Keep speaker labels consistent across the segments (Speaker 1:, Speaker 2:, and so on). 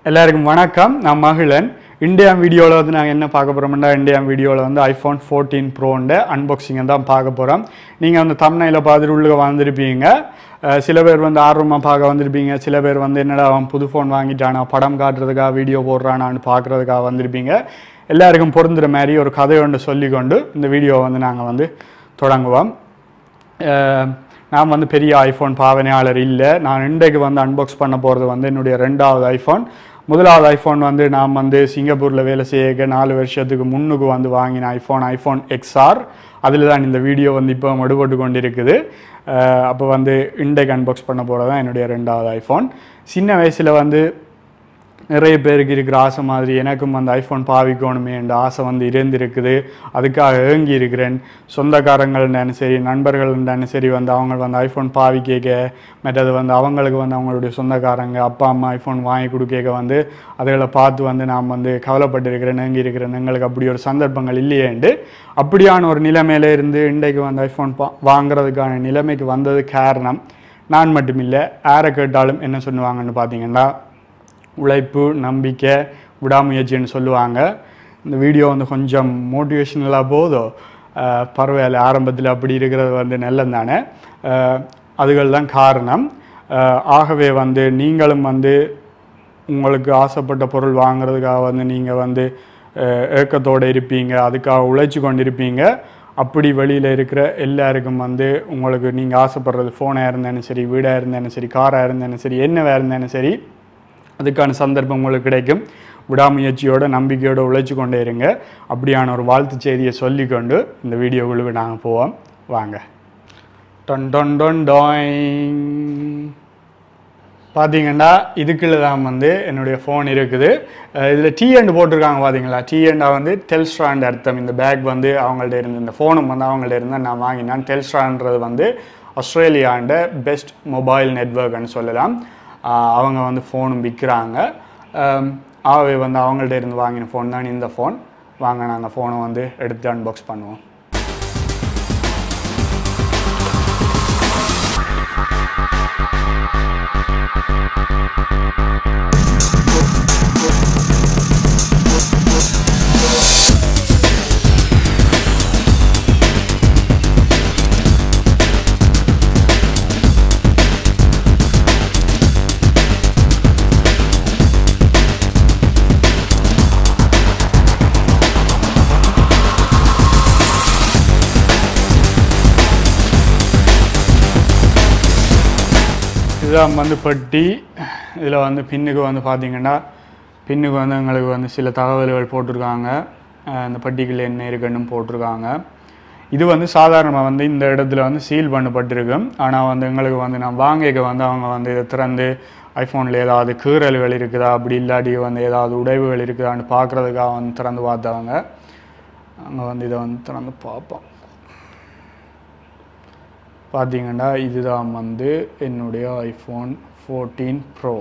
Speaker 1: எல்லாருக்கும் வணக்கம் நான் மகிழன் இந்தியா வீடியோவில் வந்து நாங்கள் என்ன பார்க்க போகிறோம்னா இந்தியா வீடியோவில் வந்து ஐஃபோன் ஃபோர்டீன் ப்ரோண்ட அன்பாக்சிங்கை தான் பார்க்க போகிறோம் நீங்கள் வந்து தமிழ்நில பார்த்துட்டு உள்ளே வந்திருப்பீங்க அஹ் சில பேர் வந்து ஆர்வமாக பார்க்க வந்திருப்பீங்க சில பேர் வந்து என்னடா அவன் புது ஃபோன் வாங்கிட்டானா படம் காட்டுறதுக்காக வீடியோ போடுறானான்னு பார்க்குறதுக்காக வந்திருப்பீங்க எல்லாருக்கும் பொருந்துற மாதிரி ஒரு கதை ஒன்று சொல்லிக்கொண்டு இந்த வீடியோவை வந்து நாங்கள் வந்து தொடங்குவோம் அஹ் நான் வந்து பெரிய ஐஃபோன் பாவனையாளர் இல்லை நான் இன்றைக்கு வந்து அன்பாக்ஸ் பண்ண போகிறது வந்து என்னுடைய ரெண்டாவது ஐஃபோன் முதலாவது ஐஃபோன் வந்து நான் வந்து சிங்கப்பூரில் வேலை செய்ய நாலு வருஷத்துக்கு முன்னுக்கு வந்து வாங்கின ஐஃபோன் ஐஃபோன் எக்ஸ்ஆர் அதில் தான் இந்த வீடியோ வந்து இப்போ மடுபட்டு கொண்டிருக்குது அப்போ வந்து இன்றைக்கு அன்பாக்ஸ் பண்ண போகிறது தான் என்னுடைய ரெண்டாவது ஐஃபோன் சின்ன வயசில் வந்து நிறைய பேருக்கு இருக்கிற ஆசை மாதிரி எனக்கும் அந்த ஐஃபோன் பாவிக்கணுமே என்ற ஆசை வந்து இருந்திருக்குது அதுக்காக ஏங்கி இருக்கிறேன் சொந்தக்காரங்கள்னாலும் சரி நண்பர்கள்னாலும் சரி வந்து அவங்க வந்து ஐஃபோன் பாவிக்க மற்றது வந்து அவங்களுக்கு வந்து அவங்களுடைய சொந்தக்காரங்க அப்பா அம்மா ஐஃபோன் வாங்கி கொடுக்க வந்து அதுகளை பார்த்து வந்து நான் வந்து கவலைப்பட்டிருக்கிறேன் ஏங்கி இருக்கிறேன் எங்களுக்கு அப்படி ஒரு சந்தர்ப்பங்கள் இல்லையேண்டு அப்படியான ஒரு நிலைமையில இருந்து இன்றைக்கு வந்து ஐஃபோன் பா வாங்குறதுக்கான நிலைமைக்கு வந்தது காரணம் நான் மட்டும் இல்லை யாரை கேட்டாலும் என்ன சொல்லுவாங்கன்னு பார்த்தீங்கன்னா உழைப்பு நம்பிக்கை விடாமுயற்சின்னு சொல்லுவாங்க இந்த வீடியோ வந்து கொஞ்சம் மோட்டிவேஷனலாக போதோ அஹ் பரவாயில்ல ஆரம்பத்தில் அப்படி இருக்கிறது வந்து நல்லது தானே அஹ் அதுகள் தான் காரணம் அஹ் ஆகவே வந்து நீங்களும் வந்து உங்களுக்கு ஆசைப்பட்ட பொருள் வாங்குறதுக்காக வந்து நீங்கள் வந்து அஹ், ஏக்கத்தோடு இருப்பீங்க அதுக்காக உழைச்சி கொண்டிருப்பீங்க அப்படி வெளியில் இருக்கிற எல்லாருக்கும் வந்து உங்களுக்கு நீங்கள் ஆசைப்படுறது ஃபோனாக இருந்தாலும் சரி வீடாக இருந்தாலும் சரி காராக இருந்தாலும் சரி என்னவாக இருந்தாலும் சரி அதுக்கான சந்தர்ப்பம் உங்களுக்கு கிடைக்கும் விடாமுயற்சியோட நம்பிக்கையோட உழைச்சி கொண்டே இருங்க அப்படியான ஒரு வாழ்த்து செய்தியை சொல்லிக்கொண்டு இந்த வீடியோக்குழுக்கு நாங்கள் போவோம் வாங்க டொன் டொன் டொன் டாயிங் பார்த்தீங்கன்னா இதுக்குள்ள தான் வந்து என்னுடைய ஃபோன் இருக்குது இதில் டீ அண்ட் போட்டிருக்காங்க பார்த்தீங்களா டீ அண்டா வந்து டெல்ஸ்ட்ராண்ட் அர்த்தம் இந்த பேக் வந்து அவங்கள்ட்ட இருந்து இந்த ஃபோனும் வந்து அவங்கள்ட்ட இருந்து நான் வாங்கினேன் டெல்ஸ்ட்ரான்றது வந்து ஆஸ்திரேலியாண்ட பெஸ்ட் மொபைல் நெட்ஒர்க்னு சொல்லலாம் ஆஹ் அவங்க வந்து ஃபோனும் விற்கிறாங்க ஆகவே வந்து அவங்கள்ட்ட இருந்து வாங்கின ஃபோன் தான் இந்த ஃபோன் வாங்க நாங்கள் ஃபோனை வந்து எடுத்து அன்பாக்ஸ் பண்ணுவோம் இதுதான் வந்து பெட்டி இதில் வந்து பின்னுக்கு வந்து பார்த்தீங்கன்னா பின்னுக்கு வந்து எங்களுக்கு வந்து சில தகவல்கள் போட்டிருக்காங்க அஹ் இந்த பெட்டிக்குள்ள என்ன இருக்குன்னு போட்டிருக்காங்க இது வந்து சாதாரணமாக வந்து இந்த இடத்துல வந்து சீல் பண்ணப்பட்டிருக்கும் ஆனால் வந்து எங்களுக்கு வந்து நான் வாங்கிக்க வந்து அவங்க வந்து இதை திறந்து ஐஃபோனில் ஏதாவது கீறல்கள் இருக்குதா அப்படி இல்லாட்டி வந்து ஏதாவது உடைவுகள் இருக்குதான்னு பார்க்குறதுக்காக வந்து திறந்து பார்த்தவங்க அங்கே வந்து இதை வந்து திறந்து பார்ப்போம் பார்த்தீங்கன்னா இதுதான் வந்து என்னுடைய ஐஃபோன் ஃபோர்டீன் ப்ரோ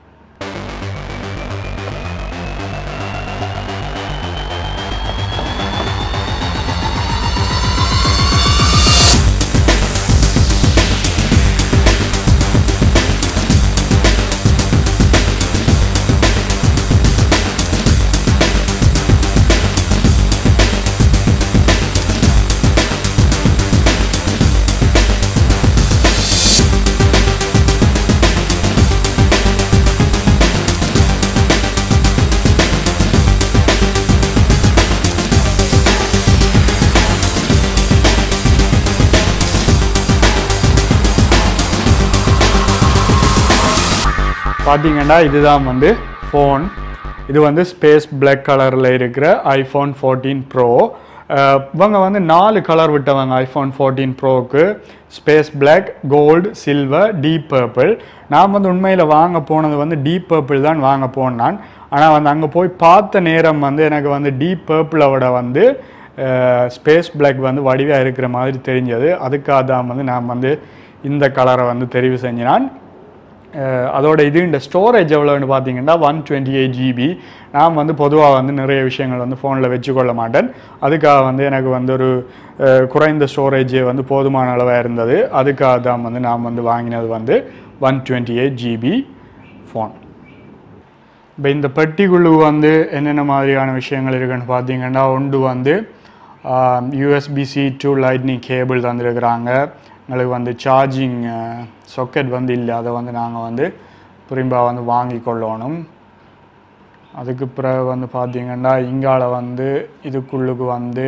Speaker 1: பார்த்தீங்கன்னா இதுதான் வந்து ஃபோன் இது வந்து ஸ்பேஸ் பிளாக் கலரில் இருக்கிற ஐஃபோன் ஃபோர்டீன் ப்ரோ இவங்க வந்து நாலு கலர் விட்டவங்க ஐஃபோன் ஃபோர்டீன் ப்ரோவுக்கு space black gold silver deep purple நான் வந்து உண்மையில் வாங்க போனது வந்து டீப் பர்பிள் தான் வாங்க போனான் ஆனால் வந்து அங்கே போய் பார்த்த நேரம் வந்து எனக்கு வந்து டீப் பர்பிளை விட வந்து ஸ்பேஸ் பிளாக் வந்து வடிவாக இருக்கிற மாதிரி தெரிஞ்சது அதுக்காக தான் வந்து நான் வந்து இந்த கலரை வந்து தெரிவு செஞ்சினான் அஹ் அதோட இது இந்த ஸ்டோரேஜ் எவ்வளோன்னு பார்த்தீங்கன்னா ஒன் டுவெண்ட்டி எயிட் ஜிபி நான் வந்து பொதுவாக வந்து நிறைய விஷயங்கள் வந்து ஃபோனில் வச்சுக்கொள்ள மாட்டேன் அதுக்காக வந்து எனக்கு வந்து ஒரு அஹ், குறைந்த ஸ்டோரேஜ் வந்து போதுமான அளவாக இருந்தது அதுக்காக தான் வந்து நான் வந்து வாங்கினது வந்து one twenty eight GB phone இப்போ இந்த பெட்டிக்குழு வந்து என்னென்ன மாதிரியான விஷயங்கள் இருக்குன்னு பார்த்தீங்கன்னா ஒன்று வந்து யூஎஸ்பிசி டு லைட்னிங் கேபிள் தந்துருக்குறாங்க எங்களுக்கு வந்து சார்ஜிங் சொக்கெட் வந்து இல்லை அதை வந்து நாங்கள் வந்து திரும்ப வந்து வாங்கி கொள்ளணும் அதுக்கு பிறகு வந்து பார்த்தீங்கன்னா இங்கால வந்து இதுக்குள்ளுக்கு வந்து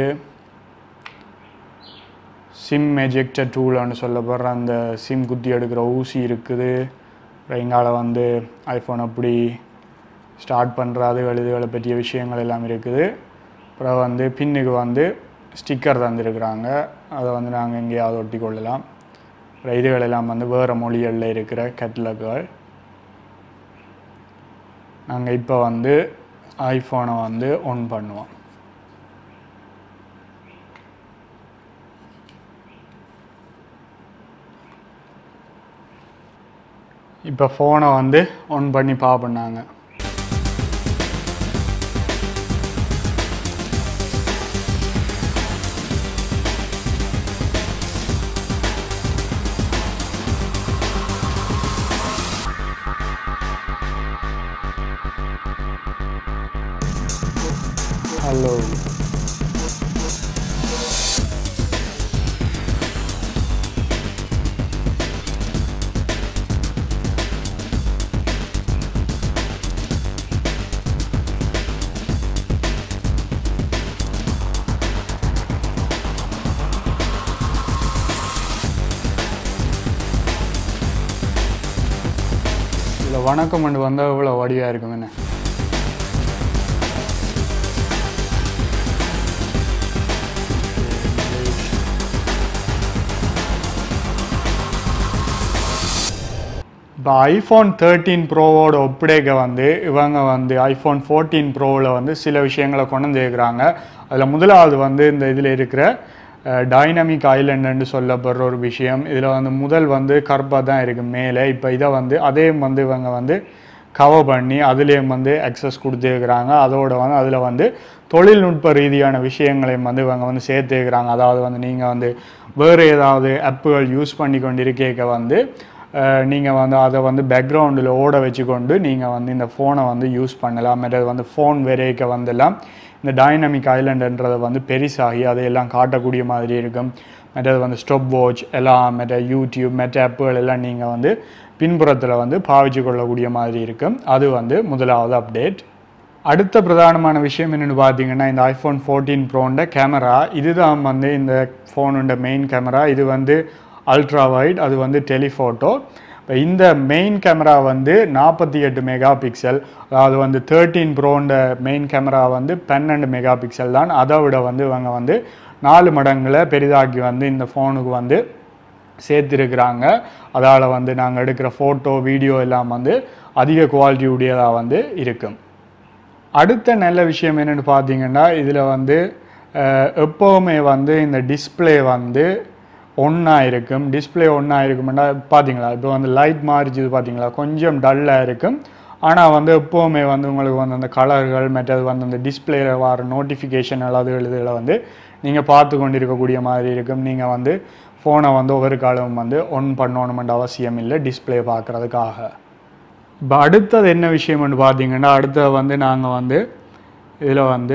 Speaker 1: சிம் எஜெக்டர் டூல்னு சொல்லப்படுற அந்த சிம் குத்தி எடுக்கிற ஊசி இருக்குது அப்புறம் இங்கால வந்து ஐஃபோன் அப்படி ஸ்டார்ட் பண்ணுற அதுகள் இதுகளை பற்றிய விஷயங்கள் எல்லாம் இருக்குது அப்புறம் வந்து பின்னுக்கு வந்து ஸ்டிக்கர் தந்துருக்குறாங்க அதை வந்து நாங்கள் எங்கேயாவது ஒட்டி கொள்ளலாம் அப்புறம் இதுகள் எல்லாம் வந்து வேறு மொழிகளில் இருக்கிற கட்லக்குகள் நாங்கள் இப்போ வந்து ஐஃபோனை வந்து ஆன் பண்ணுவோம் இப்போ ஃபோனை வந்து ஆன் பண்ணி பார்ப்போம் ஹலோ இதில் வணக்கம் அண்டு வந்தால் இவ்வளோ வடிவாக இருக்கும் என்ன இப்போ ஐஃபோன் தேர்ட்டீன் ப்ரோவோட ஒப்படைக்க வந்து இவங்க வந்து ஐஃபோன் ஃபோர்டீன் ப்ரோவில் வந்து சில விஷயங்களை கொண்டு வந்துருக்கிறாங்க அதில் முதலாவது வந்து இந்த இதில் இருக்கிற டைனமிக் ஐலண்டுன்னு சொல்லப்படுற ஒரு விஷயம் இதில் வந்து முதல் வந்து கருப்பாக தான் இருக்குது மேலே இப்போ இதை வந்து அதே வந்து இவங்க வந்து கவர் பண்ணி அதுலேயும் வந்து அக்சஸ் கொடுத்துருக்குறாங்க அதோட வந்து அதில் வந்து தொழில்நுட்ப ரீதியான விஷயங்களையும் வந்து இவங்க வந்து சேர்த்துக்கிறாங்க அதாவது வந்து நீங்கள் வந்து வேறு ஏதாவது ஆப்புகள் யூஸ் பண்ணி கொண்டு இருக்கேக்க வந்து நீங்கள் வந்து அதை வந்து பேக்ரவுண்டில் ஓட வச்சுக்கொண்டு நீங்கள் வந்து இந்த ஃபோனை வந்து யூஸ் பண்ணலாம் மற்றது வந்து ஃபோன் விரைக்க வந்துலாம் இந்த டைனமிக் ஐலண்டுன்றதை வந்து பெருசாகி அதையெல்லாம் காட்டக்கூடிய மாதிரி இருக்கும் மற்றது வந்து ஸ்டொப் வாட்ச் எல்லாம் மற்ற யூடியூப் மற்ற ஆப்புகள் எல்லாம் நீங்கள் வந்து பின்புறத்தில் வந்து பாவிச்சு கொள்ளக்கூடிய மாதிரி இருக்கும் அது வந்து முதலாவது அப்டேட் அடுத்த பிரதானமான விஷயம் என்னென்னு பார்த்தீங்கன்னா இந்த ஐஃபோன் ஃபோர்டீன் ப்ரோண்ட கேமரா இதுதான் வந்து இந்த ஃபோனோட மெயின் கேமரா இது வந்து அல்ட்ரா வைட் அது வந்து டெலிஃபோட்டோ இப்போ இந்த மெயின் கேமரா வந்து நாற்பத்தி எட்டு மெகா பிக்சல் அதாவது வந்து தேர்ட்டீன் ப்ரோண்ட மெயின் கேமரா வந்து பன்னெண்டு மெகா பிக்சல் தான் அதை விட வந்து இவங்க வந்து நாலு மடங்குல பெரிதாக்கி வந்து இந்த ஃபோனுக்கு வந்து சேர்த்துருக்குறாங்க அதால் வந்து நாங்கள் எடுக்கிற ஃபோட்டோ வீடியோ எல்லாம் வந்து அதிக குவாலிட்டி உடையதாக வந்து இருக்கும் அடுத்த நல்ல விஷயம் என்னென்னு பார்த்தீங்கன்னா இதில் வந்து அஹ், எப்போவுமே வந்து இந்த டிஸ்ப்ளே வந்து ஒன்றா இருக்கும் டிஸ்ப்ளே ஒன்றா இருக்கும்னா பார்த்தீங்களா இப்போ வந்து லைட் மாறிச்சுது பார்த்தீங்களா கொஞ்சம் டல்லாக இருக்கும் ஆனால் வந்து எப்போவுமே வந்து உங்களுக்கு வந்து அந்த கலர்கள் மற்றது வந்து அந்த டிஸ்பிளேல வர நோட்டிஃபிகேஷன் எல்லாது இதுகளை வந்து நீங்கள் பார்த்து கொண்டு இருக்கக்கூடிய மாதிரி இருக்கும் நீங்கள் வந்து ஃபோனை வந்து ஒவ்வொரு காலமும் வந்து ஒன் பண்ணணுமென்ற அவசியம் இல்லை டிஸ்ப்ளே பார்க்குறதுக்காக இப்போ அடுத்தது என்ன விஷயம்னு பார்த்தீங்கன்னா அடுத்தது வந்து நாங்கள் வந்து இதில் வந்து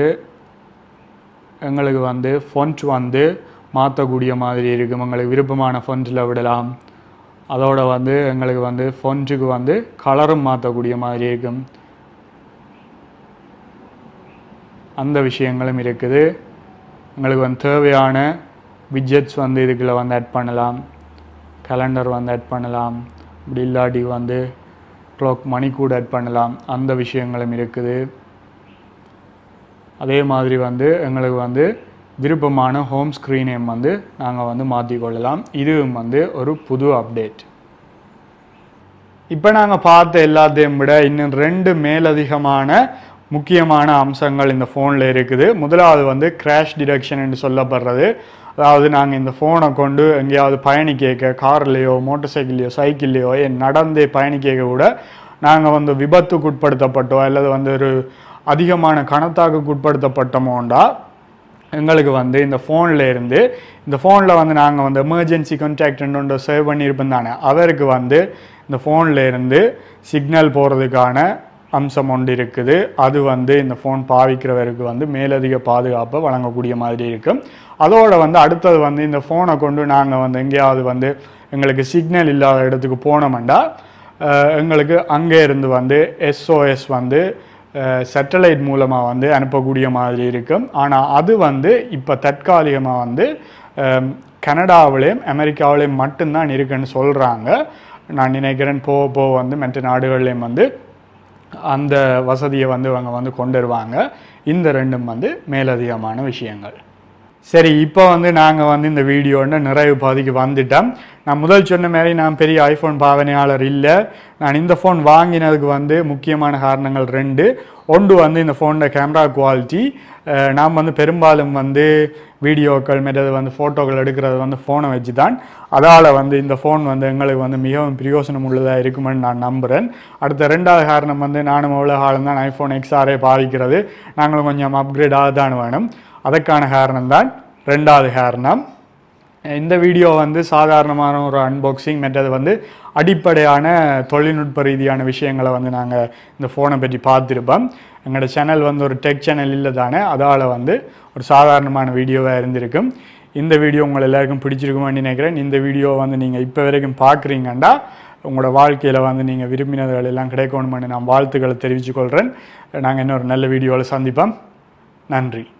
Speaker 1: எங்களுக்கு வந்து ஃபொண்ட் வந்து மாற்றக்கூடிய மாதிரி இருக்கும் எங்களுக்கு விருப்பமான ஃபொண்ட்டில் விடலாம் அதோட வந்து எங்களுக்கு வந்து ஃபொண்ட்டுக்கு வந்து கலரும் மாற்றக்கூடிய மாதிரி இருக்கும் அந்த விஷயங்களும் இருக்குது எங்களுக்கு வந்து தேவையான விட்ஜெட்ஸ் வந்து இதுக்குள்ள வந்து ஆட் பண்ணலாம் கேலண்டர் வந்து ஆட் பண்ணலாம் இப்படி இல்லாட்டி வந்து க்ளாக் மணி கூட ஆட் பண்ணலாம் அந்த விஷயங்களும் இருக்குது அதே மாதிரி வந்து எங்களுக்கு வந்து விருப்பமான ஹோம் ஸ்க்ரீனையும் வந்து நாங்கள் வந்து மாற்றிக்கொள்ளலாம் இதுவும் வந்து ஒரு புது அப்டேட் இப்போ நாங்கள் பார்த்த எல்லாத்தையும் விட இன்னும் ரெண்டு மேலதிகமான முக்கியமான அம்சங்கள் இந்த ஃபோனில் இருக்குது முதலாவது வந்து கிராஷ் டிடெக்ஷன் என்று சொல்லப்படுறது அதாவது நாங்கள் இந்த ஃபோனை கொண்டு எங்கேயாவது பயணிக்க கார்லேயோ மோட்டார் சைக்கிள்லையோ சைக்கிள்லையோ ஏன் நடந்தே பயணிக்க கூட நாங்கள் வந்து விபத்துக்கு உட்படுத்தப்பட்டோ அல்லது வந்து ஒரு அதிகமான கணத்தாக்குக்கு உட்படுத்தப்பட்டோமோண்டா எங்களுக்கு வந்து இந்த ஃபோனில் இருந்து இந்த ஃபோனில் வந்து நாங்கள் வந்து எமர்ஜென்சி கான்டாக்ட் ஒன்று சேவ் பண்ணியிருப்போம் தானே அவருக்கு வந்து இந்த ஃபோனில் இருந்து சிக்னல் போகிறதுக்கான அம்சம் ஒன்று இருக்குது அது வந்து இந்த ஃபோன் பாவிக்கிறவருக்கு வந்து மேலதிக பாதுகாப்பை வழங்கக்கூடிய மாதிரி இருக்கும் அதோட வந்து அடுத்தது வந்து இந்த ஃபோனை கொண்டு நாங்கள் வந்து எங்கேயாவது வந்து எங்களுக்கு சிக்னல் இல்லாத இடத்துக்கு போனோம்னா அஹ், எங்களுக்கு அங்கே இருந்து வந்து எஸ்ஓஎஸ் வந்து சேட்டலைட் மூலமாக வந்து அனுப்பக்கூடிய மாதிரி இருக்கும் ஆனால் அது வந்து இப்போ தற்காலிகமாக வந்து அஹ், கனடாவிலையும் அமெரிக்காவிலையும் மட்டும்தான் இருக்குன்னு சொல்கிறாங்க நான் நினைக்கிறேன் போக போக வந்து மற்ற நாடுகள்லையும் வந்து அந்த வசதியை வந்து அவங்க வந்து கொண்டு வருவாங்க இந்த ரெண்டும் வந்து மேலதிகமான விஷயங்கள் சரி இப்போ வந்து நாங்கள் வந்து இந்த வீடியோட நிறைவு பாதிக்கு வந்துட்டோம் நான் முதல் சொன்ன மாதிரி நான் பெரிய ஐஃபோன் பாவனையாளர் இல்லை நான் இந்த ஃபோன் வாங்கினதுக்கு வந்து முக்கியமான காரணங்கள் ரெண்டு ஒன்று வந்து இந்த ஃபோனோட கேமரா குவாலிட்டி நாம் வந்து பெரும்பாலும் வந்து வீடியோக்கள் மற்றது வந்து ஃபோட்டோக்கள் எடுக்கிறது வந்து ஃபோனை வச்சு தான் அதால் வந்து இந்த ஃபோன் வந்து எங்களுக்கு வந்து மிகவும் பிரயோசனம் உள்ளதாக இருக்குமென்னு நான் நம்புகிறேன் அடுத்த ரெண்டாவது காரணம் வந்து நானும் எவ்வளோ காலம் தான் ஐஃபோன் எக்ஸ்ஆரே பாதிக்கிறது நாங்களும் கொஞ்சம் அப்கிரேட் ஆகத்தான் வேணும் அதற்கான காரணம் தான் ரெண்டாவது காரணம் இந்த வீடியோ வந்து சாதாரணமான ஒரு அன்பாக்சிங் மற்றது வந்து அடிப்படையான தொழில்நுட்ப ரீதியான விஷயங்களை வந்து நாங்கள் இந்த ஃபோனை பற்றி பார்த்துருப்போம் எங்களோட சேனல் வந்து ஒரு டெக் சேனல் இல்லை தானே அதால் வந்து ஒரு சாதாரணமான வீடியோவாக இருந்திருக்கும் இந்த வீடியோ உங்கள் எல்லாருக்கும் பிடிச்சிருக்குமான்னு நினைக்கிறேன் இந்த வீடியோ வந்து நீங்கள் இப்போ வரைக்கும் பார்க்குறீங்கண்டா உங்களோட வாழ்க்கையில் வந்து நீங்கள் விரும்பினதுகள் எல்லாம் கிடைக்கணும்னு நான் வாழ்த்துக்களை தெரிவித்துக்கொள்கிறேன் நாங்கள் இன்னொரு நல்ல வீடியோவில் சந்திப்போம் நன்றி